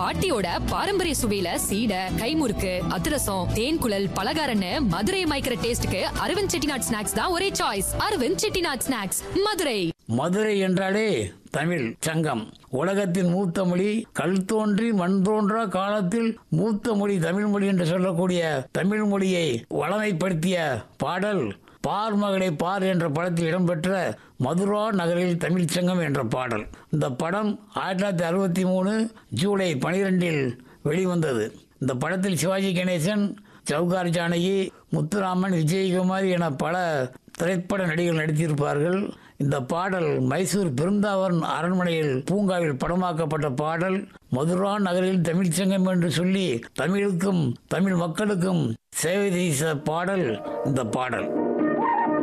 பாட்டியோட பாரம்பரிய சுவையில சீடை கைமுறுக்கு அதிரசம் தேன் குழல் பலகாரன்னு மதுரையை மயக்கிற டேஸ்டுக்கு அரவிந்த் செட்டிநாட் ஸ்நாக்ஸ் தான் ஒரே சாய்ஸ் அரவிந்த் செட்டிநாட் ஸ்நாக்ஸ் மதுரை மதுரை என்றாலே தமிழ் சங்கம் உலகத்தின் மூத்த மொழி கல் தோன்றி மண் தோன்றா காலத்தில் மூத்த மொழி தமிழ் மொழி என்று சொல்லக்கூடிய தமிழ் மொழியை வளமைப்படுத்திய பாடல் பார் மகளை பார் என்ற படத்தில் இடம்பெற்ற மதுரா நகரில் தமிழ்ச் சங்கம் என்ற பாடல் இந்த படம் ஆயிரத்தி தொள்ளாயிரத்தி அறுபத்தி மூணு ஜூலை பனிரெண்டில் வெளிவந்தது இந்த படத்தில் சிவாஜி கணேசன் சவுகார் ஜானகி முத்துராமன் விஜயகுமார் என பல திரைப்பட நடிகர்கள் நடித்திருப்பார்கள் இந்த பாடல் மைசூர் பிருந்தாவன் அரண்மனையில் பூங்காவில் படமாக்கப்பட்ட பாடல் மதுரா நகரில் தமிழ்ச்சங்கம் என்று சொல்லி தமிழுக்கும் தமிழ் மக்களுக்கும் சேவை செய்த பாடல் இந்த பாடல்